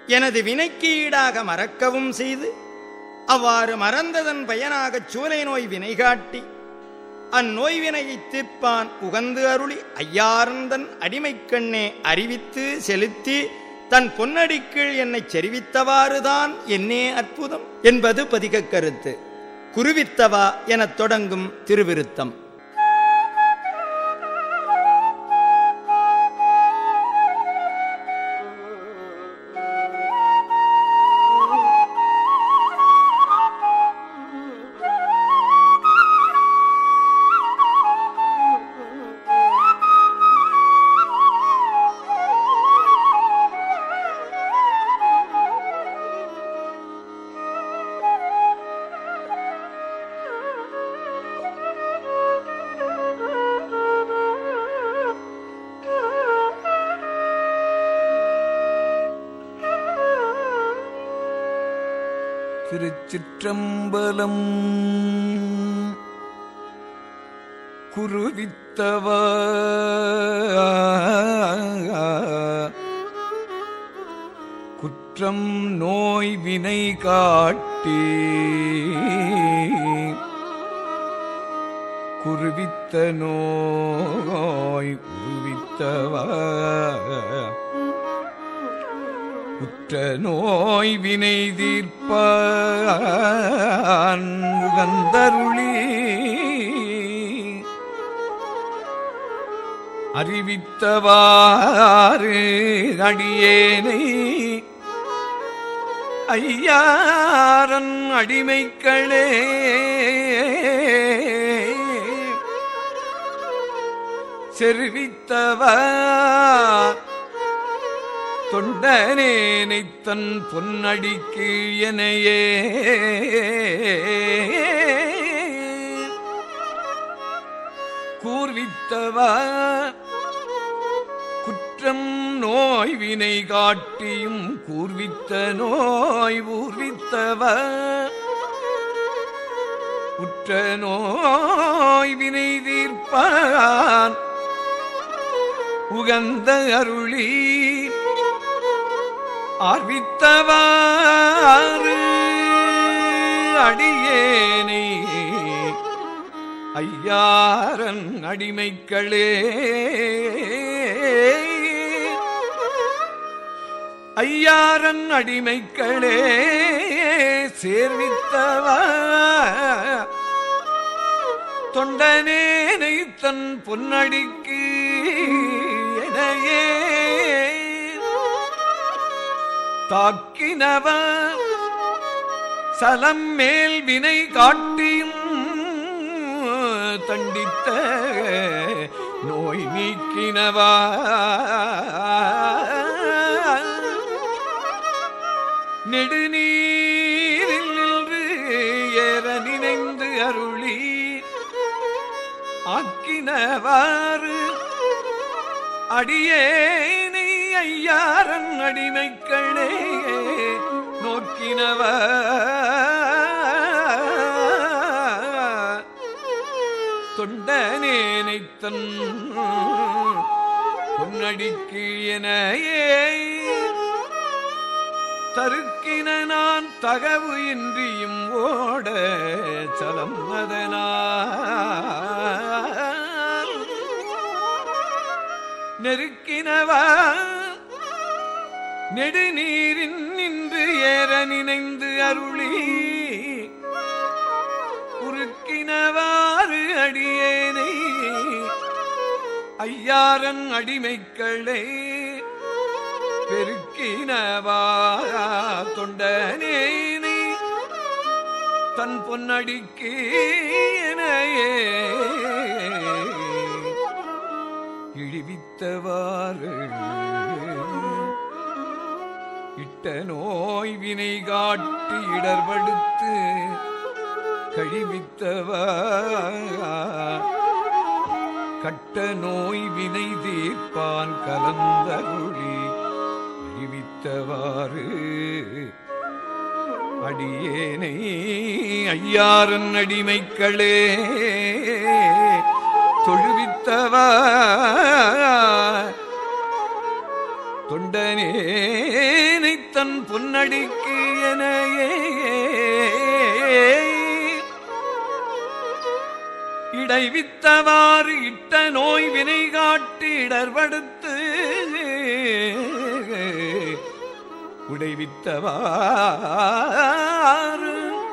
எனது வினைக்கு ஈடாக மறக்கவும் செய்து அவ்வாறு மறந்ததன் பயனாகச் சூலை நோய் வினை காட்டி அந்நோய்வினையைத் தீர்ப்பான் உகந்து அருளி ஐயாரந்தன் அடிமைக்கண்ணே அறிவித்து செலுத்தி தன் பொன்னடிக்கீழ் என்னைச் செறிவித்தவாறுதான் என்னே அற்புதம் என்பது பதிகக் கருத்து குருவித்தவா எனத் தொடங்கும் திருவிருத்தம் திருச்சிற்றம்பலம் குருவித்தவ குற்றம் நோய் வினை காட்டி குருவித்த நோய் உருவித்தவ உற்ற நோய் வினை தீர்ப்பான் உகந்தருளி அறிவித்தவாறு அடியேனை ஐயாரன் அடிமைக்களே செருவித்தவா தொண்டனேனைத் தன் பொன்னடிக்கு எனையே கூர்வித்தவா குற்றம் நோய் வினை காட்டியும் கூர்வித்த நோய் ஊர்வித்தவா உற்ற நோய் வினை தீர்ப்பான் உகந்த அருளி ஆர்வித்தவாறு அடியேனை ஐயாரன் அடிமைக்களே ஐயாரன் அடிமைக்களே சேர்வித்தவா தொண்டனேனை தன் பொன்னடிக்கு எனையே தாக்கினவ சலம் மேல் வினை காட்டியும் தண்டித்த நோய் நீக்கினவா நெடுநீரில் நின்று ஏற நினைந்து அருளி ஆக்கினவாறு அடியேனை ஐயாரன் அடிமைக்களே நோக்கினவ தொண்டனேனைத் தன் பொன்னடிக்கு எனையே தருக்கின நான் தகவு இன்றியும் ஓட சலம் அதனால் நெருக்கினவா நெடுநீரின் நின்று ஏற நினைந்து அருளி உருக்கினவாறு அடியேனை ஐயாரன் அடிமைக்களே பெருக்கினவா தொண்டனேனை தன் பொன்னடிக்கு எனையே இழிவித்தவாறு இட்ட நோய் வினை காட்டி இடர்படுத்து கழிவித்தவா கட்ட நோய் வினை தீர்ப்பான் கலந்தருளி அறிவித்தவாறு அடியேனை ஐயாரன் அடிமைக்களே தொழுவித்தவா தொண்ட தொண்டனேனை தன் பொன்னடிக்கு எனையே இடைவித்தவாறு இட்ட நோய் வினை காட்டி இடர்படுத்து உடைவித்தவாறு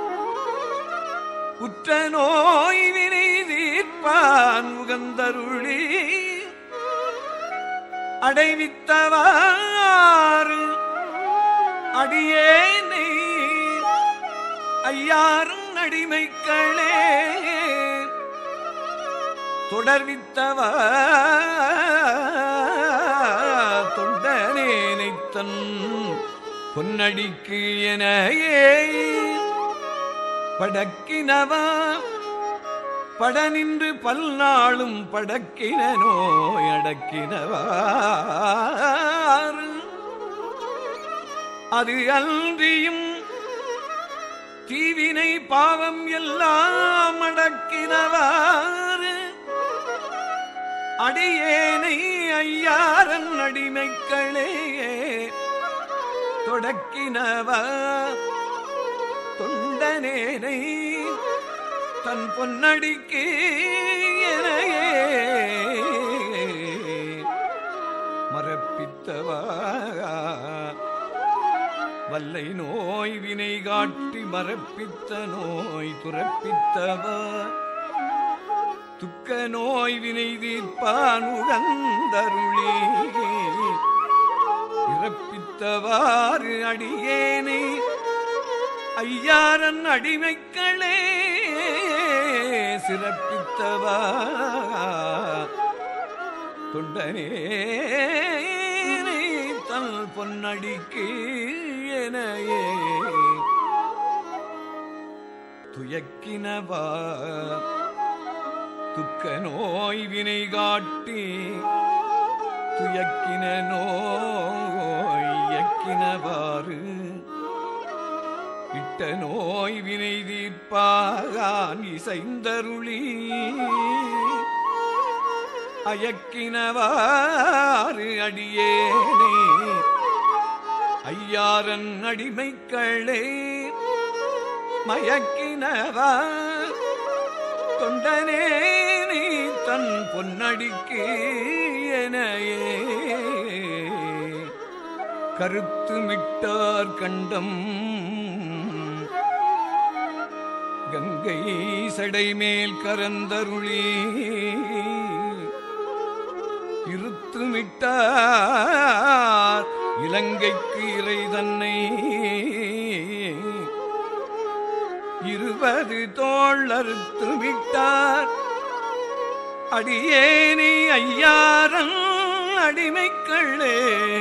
உற்ற நோய் வினை தீர்ப்பான் உகந்தருளி அடைவித்தவாறு அடியேனை ஐயாரும் அடிமைக்களே தொடர்வித்தவ தொண்டனேனைத்தன் பொன்னடிக்கு எனையே படக்கினவா பட நின்று பல்நாளும் படக்கின நோய் அடக்கினவாறு அது அன்றியும் தீவினை பாவம் எல்லாம் அடக்கினவாறு அடியேனை ஐயாரன் அடிமைக்களே தொடக்கினவா தொண்டனேனை தன் பொன்னடிக்கு எனையே மரப்பித்தவா வல்லை நோய் வினை காட்டி மரப்பித்த நோய் துரப்பித்தவா துக்க நோய் வினை தீர்ப்பான் உகந்தருளி இறப்பித்தவாறு அடியேனை ஐயாரன் அடிமைக்களே சிறப்பித்தவா தொண்டனே தன் பொன்னடிக்கு எனையே துயக்கினவா துக்க நோய் வினை காட்டி துயக்கின நோய் இயக்கினவாறு இட்ட நோய் வினை தீர்ப்பாகான் இசைந்தருளி அயக்கினவாறு அடியேனே ஐயாரன் அடிமைக்களே மயக்கினவா தொண்டனே நீ தன் பொன்னடிக்கு எனையே கருத்து மிட்டார் கண்டம் கங்கை சடை மேல் கரந்தருளி இருத்துமிட்டார் இலங்கைக்கு இறை தன்னை இருபது தோள் அறுத்து விட்டார் அடியேனி ஐயாரன் அடிமைக்களே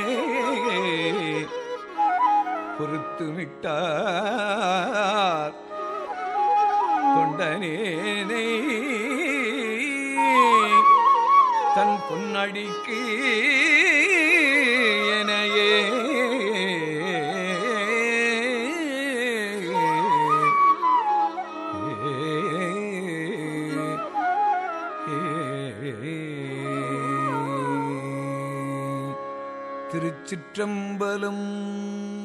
பொறுத்து விட்டார் தொண்டனேனே தன் பொன்னடிக்கு எனையே திருச்சிற்றம்பலம்